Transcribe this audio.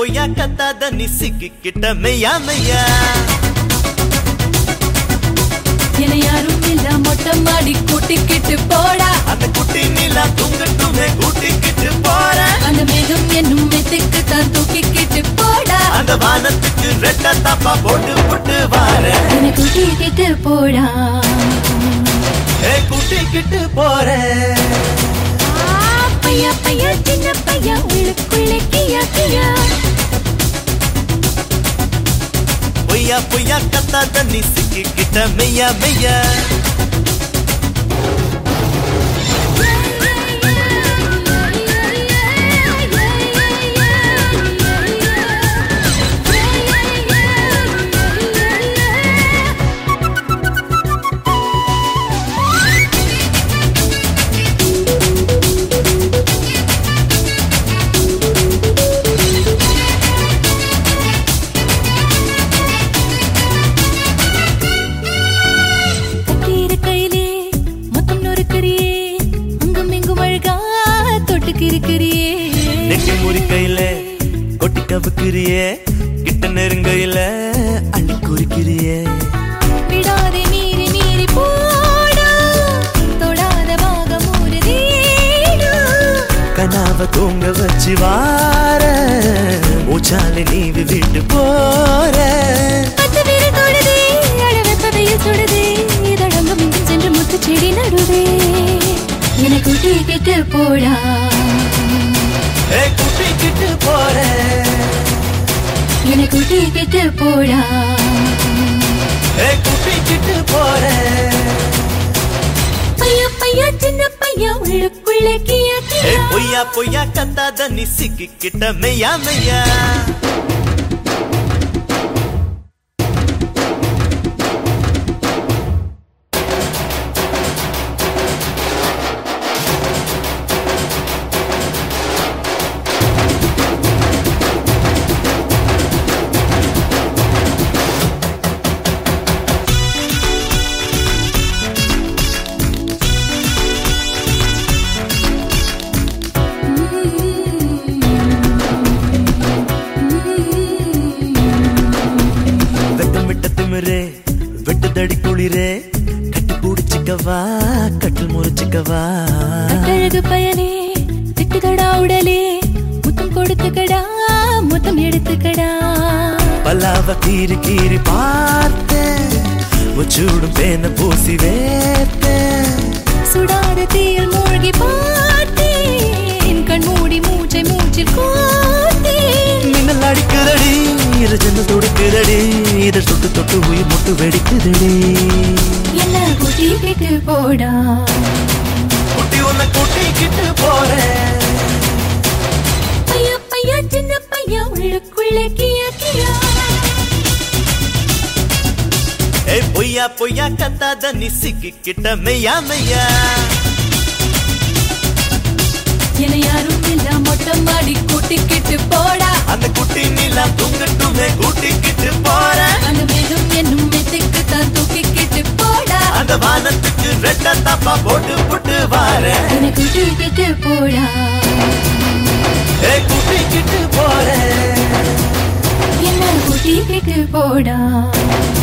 பொய்யா கத்தாத நீ சிக்கிக்கிட்ட மெய்யா மெய்யா என யாரும் இல்ல மொட்டை மாடி கூட்டிக்கிட்டு போடா அந்த குட்டி நீலா தூங்கட்டுமே கூட்டிக்கிட்டு போற அந்த மேகம் என்னும் மெத்துக்கு தான் தூக்கிக்கிட்டு போடா அந்த வானத்துக்கு ரெட்ட தப்பா போட்டு போட்டு வார என கூட்டிக்கிட்டு போடா ஏ கூட்டிக்கிட்டு போற ஆ, பையா பையா சின்ன பையா உள்ளுக்குள்ளே கியா கியா பொய்யா பொய்யா கத்தாத நீ சிக்கிக்கிட்ட மெய்யா மெய்யா கட்டியிரு கையிலே மொத்தம் நொறுக்கறியே அங்கும் இங்கும் அழகா தொட்டுக்கு இருக்கிறியே நெட்டி முறி கையில கொட்டி கவுக்கிறியே கிட்ட நெருங்கையில அள்ளி குறிக்கிறியே விடாதே மீறி மீறி போடா தொடாத பாகம் ஒரு கனாவ தூங்க வச்சு வார மூச்சால நீ விட்டு போற பத்து பேரை தொடுதே அழ வெப்பதையில் சுடுதே இதழங்கும் இங்கும் சென்று முத்து செடி நடுவே என கூட்டிக்கிட்டு போடா ஏ கூட்டிக்கிட்டு போற என கூட்டிக்கிட்டு போடா ஏ கூட்டிக்கிட்டு போற பையா பையா சின்ன பையா உள்ளுக்குள்ளே கியா ஏ கியா பொய்யா பொய்யா கத்தாத நீ சிக்கிக்கிட்ட மெய்யா மெய்யா வெட்டம் விட்ட திமிரே வெட்டுதடி குளிரே கட்டி பிடிச்சிக்கவா கட்டில் முறிச்சிக்கவா கட்டழகு பயலே திட்டுதடா உடலே முத்தம் கொடுத்துக்கடா முத்தம் எடுத்துக்கடா பல்லாவ கீறி கீறி பார்த்தேன் உச்சூடும் பேன பூசி வேத்தேன் சுடாத தீயில் மூழ்கி பார்த்தேன் கண் மூடி மூச்சை மூச்சில் கோத்தேன் மின்னல் அடிக்குதடி இரு ஜன்னல் துடிக்குதடி இதை தொட்டு தொட்டு உயிர் முட்டு வெடிக்குதடி எல்லாம் கூட்டிக்கிட்டு போடா குட்டி உன்னை கூட்டிக்கிட்டு போறேன் பையா பையா சின்ன பையா உள்ளுக்குள்ளே கியா கியா ஏய் பொய்யா பொய்யா கத்தாத நீ சிக்கிக்கிட்ட மெய்யா மெய்யா என யாரும் இல்ல மொட்டை மாடி கூட்டிக்கிட்டு போடா அந்த குட்டி நீலா தூங்கட்டுமே கூட்டிக்கிட்டு போறேன் அந்த மேகம் என்னும் மெத்துக்கு தான் தூக்கிக்கிட்டு போடா அந்த வானத்துக்கு ரெட்ட தப்பா போட்டு போட்டு வாரேன் என கூட்டிக்கிட்டு போடா ஏய் கூட்டிக்கிட்டு போறேன் என்ன கூட்டிக்கிட்டு போடா